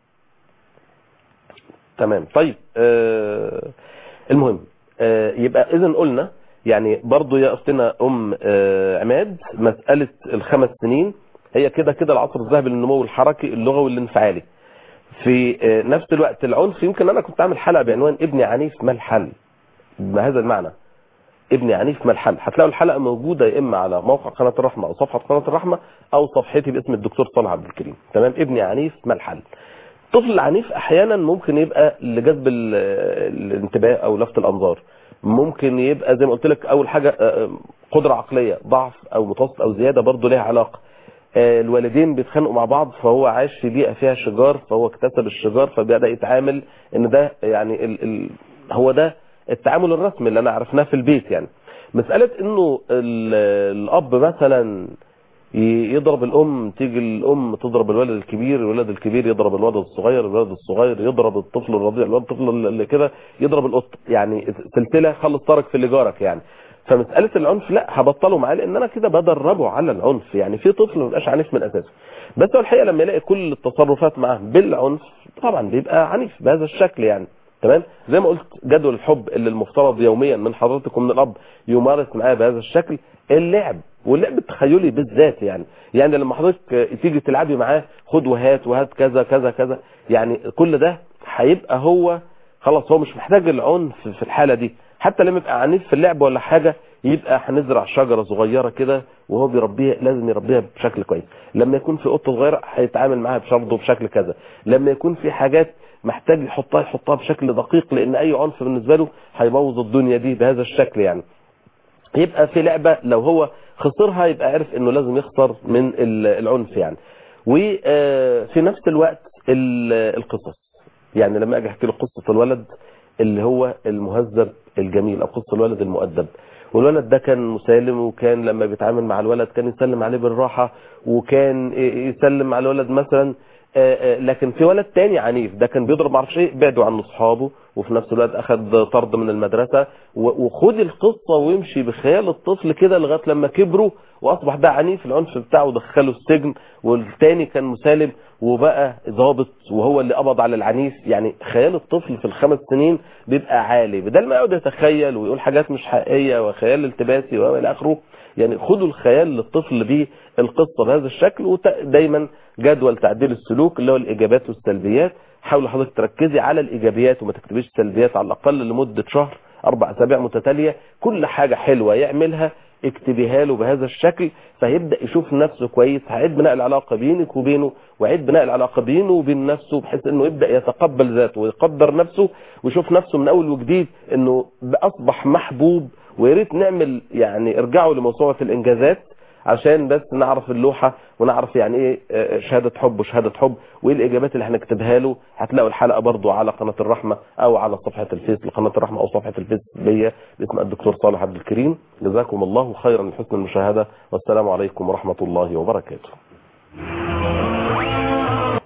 تمام طيب آه المهم آه يبقى اذا قلنا يعني برضو يا اختنا ام آه عماد مسألة الخمس سنين هي كده كده العصر الذهبي للنمو الحركي اللغوي الانفعالي في آه، نفس الوقت العنف يمكن انا كنت عامل حلقه بعنوان ابني عنيف ما الحل بهذا المعنى ابني عنيف ما الحل هتلاقوا الحلقه موجوده يا اما على موقع قناه الرحمه او صفحه قناه الرحمه او صفحتي باسم الدكتور صالح عبد الكريم تمام ابني عنيف ما الحل الطفل العنيف احيانا ممكن يبقى لجذب ال- الانتباه او لفت الانظار ممكن يبقى زي ما قلت لك اول حاجه آه، قدره عقليه ضعف او متوسط او زياده برضه ليها علاقه آه، الوالدين بيتخانقوا مع بعض فهو عايش في بيئه فيها شجار فهو اكتسب الشجار فبدا يتعامل ان ده يعني ال ال هو ده التعامل الرسمي اللي انا عرفناه في البيت يعني مساله انه ال- الاب مثلا ي- يضرب الام تيجي الام تضرب الولد الكبير الولد الكبير يضرب الولد الصغير الولد الصغير يضرب الطفل الرضيع الولد الطفل اللي كده يضرب القط يعني سلسله خلص طارق في اللي جارك يعني فمساله العنف لا هبطله معاه لان انا كده بدربه على العنف يعني في طفل ما بيبقاش عنيف من اساسه بس هو الحقيقه لما يلاقي كل التصرفات معاه بالعنف طبعا بيبقى عنيف بهذا الشكل يعني تمام زي ما قلت جدول الحب اللي المفترض يوميا من حضرتك ومن الاب يمارس معاه بهذا الشكل اللعب واللعب التخيلي بالذات يعني يعني لما حضرتك تيجي تلعبي معاه خد وهات وهات كذا كذا كذا يعني كل ده هيبقى هو خلاص هو مش محتاج العنف في الحاله دي حتى لما يبقى عنيف في اللعب ولا حاجه يبقى هنزرع شجره صغيره كده وهو بيربيها لازم يربيها بشكل كويس لما يكون في قطه صغيره هيتعامل معاها بشرطه بشكل كذا لما يكون في حاجات محتاج يحطها يحطها بشكل دقيق لان اي عنف بالنسبه له هيبوظ الدنيا دي بهذا الشكل يعني يبقى في لعبه لو هو خسرها يبقى عرف انه لازم يخسر من ال- العنف يعني وفي نفس الوقت ال- القصص يعني لما اجي احكي له قصه الولد اللي هو المهذب الجميل او قصه الولد المؤدب والولد ده كان مسالم وكان لما بيتعامل مع الولد كان يسلم عليه بالراحه وكان يسلم على الولد مثلا آه، آه، لكن في ولد تاني عنيف ده كان بيضرب معرفش ايه بعده عن اصحابه وفي نفس الوقت اخذ طرد من المدرسه و- وخد القصه ويمشي بخيال الطفل كده لغايه لما كبروا واصبح ده عنيف العنف بتاعه دخله السجن والتاني كان مسالم وبقى ضابط وهو اللي قبض على العنيف يعني خيال الطفل في الخمس سنين بيبقى عالي بدل ما يقعد يتخيل ويقول حاجات مش حقيقيه وخيال التباسي والى اخره يعني خدوا الخيال للطفل بالقصه بهذا الشكل ودايما جدول تعديل السلوك اللي هو الايجابيات والسلبيات حاول حضرتك تركزي على الايجابيات وما تكتبيش سلبيات على الاقل لمده شهر اربع اسابيع متتاليه كل حاجه حلوه يعملها اكتبيها له بهذا الشكل فهيبدا يشوف نفسه كويس هيعيد بناء العلاقه بينك وبينه ويعيد بناء العلاقه بينه وبين نفسه بحيث انه يبدا يتقبل ذاته ويقدر نفسه ويشوف نفسه من اول وجديد انه اصبح محبوب ويا ريت نعمل يعني ارجعوا لموسوعه الانجازات عشان بس نعرف اللوحة ونعرف يعني ايه آه، شهادة حب وشهادة حب وايه الاجابات اللي هنكتبها له هتلاقوا الحلقة برضو على قناة الرحمة او على صفحة الفيس لقناة الرحمة او صفحة الفيس بيا باسم الدكتور صالح عبد الكريم جزاكم الله خيرا لحسن المشاهدة والسلام عليكم ورحمة الله وبركاته